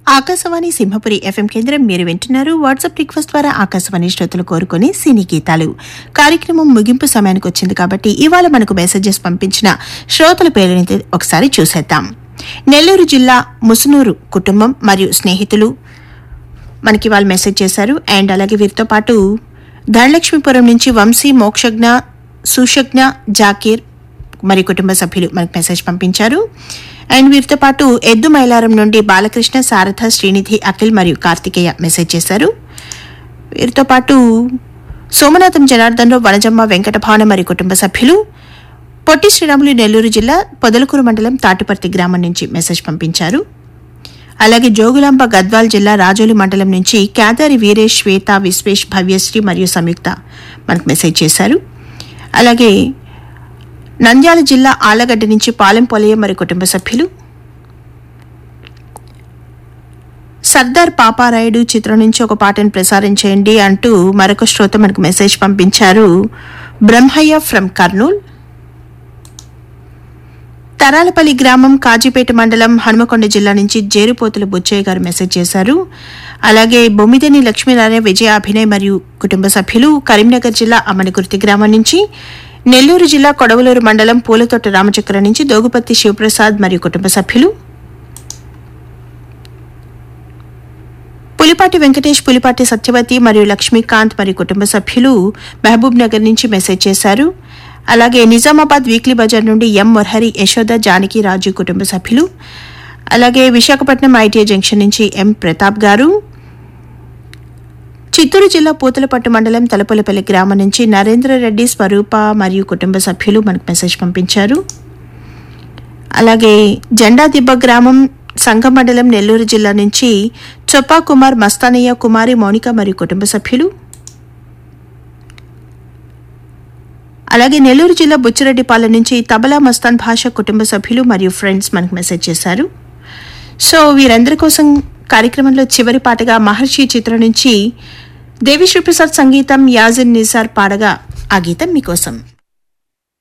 Akashvani Simhapuri FM కేంద్రం మీరు వింటున్నారు వాట్సాప్ రిక్వెస్ట్ ద్వారా ఆకాశవాణి శ్రోతలు కోరుకుని సినీ గీతాలు కార్యక్రమం ముగింపు సమయానికి వచ్చింది కాబట్టి ఇవాళ మనకు మెసేజెస్ పంపించిన శ్రోతల పేరుని ఒకసారి చూసేద్దాం నెల్లూరు జిల్లా ముసునూరు కుటుంబం మరియు స్నేహితులు మనకి వాళ్ళు మెసేజ్ చేశారు అండ్ అలాగే వీరితో పాటు ధనలక్ష్మీపురం నుంచి వంశీ మోక్షజ్ఞ సుషజ్ఞ జాకీర్ మరి కుటుంబ సభ్యులు మనకు మెసేజ్ పంపించారు అండ్ వీరితో పాటు ఎద్దు మైలారం నుండి బాలకృష్ణ శారద శ్రీనిధి అఖిల్ మరియు కార్తికేయ మెసేజ్ చేశారు వీరితో పాటు సోమనాథం జనార్దన్రావు వనజమ్మ వెంకటభావన మరి కుటుంబ సభ్యులు పొట్టి శ్రీరాములు నెల్లూరు జిల్లా పొదలకూరు మండలం తాటిపర్తి గ్రామం నుంచి మెసేజ్ పంపించారు అలాగే జోగులాంబ గద్వాల్ జిల్లా రాజోలి మండలం నుంచి కేదారి వీరేష్ శ్వేత విశ్వేష్ భవ్యశ్రీ మరియు సంయుక్త మనకు మెసేజ్ చేశారు అలాగే నంద్యాల జిల్లా ఆలగడ్డ నుంచి పాలెం పొలయ్య మరి కుటుంబ సభ్యులు సర్దార్ పాపారాయుడు చిత్రం నుంచి ఒక పాటను ప్రసారం చేయండి అంటూ మరొక శ్రోత మనకు మెసేజ్ పంపించారు బ్రహ్మయ్య ఫ్రమ్ కర్నూల్ తరాలపల్లి గ్రామం కాజీపేట మండలం హనుమకొండ జిల్లా నుంచి జేరుపోతుల బుచ్చయ్య గారు మెసేజ్ చేశారు అలాగే బొమ్మిదేని లక్ష్మీనారాయణ విజయ అభినయ్ మరియు కుటుంబ సభ్యులు కరీంనగర్ జిల్లా అమనగుర్తి గ్రామం నుంచి నెల్లూరు జిల్లా కొడవలూరు మండలం పూలతోట రామచక్ర నుంచి దోగుపత్తి శివప్రసాద్ మరియు కుటుంబ సభ్యులు పులిపాటి వెంకటేష్ పులిపాటి సత్యవతి మరియు లక్ష్మీకాంత్ మరియు కుటుంబ సభ్యులు మహబూబ్ నగర్ నుంచి మెసేజ్ చేశారు అలాగే నిజామాబాద్ వీక్లీ బజార్ నుండి ఎం మురహరి యశోద జానకి రాజు కుటుంబ సభ్యులు అలాగే విశాఖపట్నం ఐటీఐ జంక్షన్ నుంచి ఎం ప్రతాప్ గారు చిత్తూరు జిల్లా పూతలపట్టు మండలం తలపలపల్లి గ్రామం నుంచి నరేంద్ర రెడ్డి స్వరూప మరియు కుటుంబ సభ్యులు మనకు మెసేజ్ పంపించారు అలాగే జెండా దిబ్బ గ్రామం సంఘం మండలం నెల్లూరు జిల్లా నుంచి చొప్పా కుమార్ మస్తానయ్య కుమారి మౌనిక మరియు కుటుంబ సభ్యులు అలాగే నెల్లూరు జిల్లా బుచ్చిరెడ్డిపాలెం నుంచి తబలా మస్తాన్ భాష కుటుంబ సభ్యులు మరియు ఫ్రెండ్స్ మనకు మెసేజ్ చేశారు సో వీరందరి కోసం కార్యక్రమంలో చివరి పాటగా మహర్షి చిత్రం నుంచి దేవిశ్రీ ప్రసాద్ సంగీతం యాజిన్ నిసార్ పాడగా ఆ గీతం మీకోసం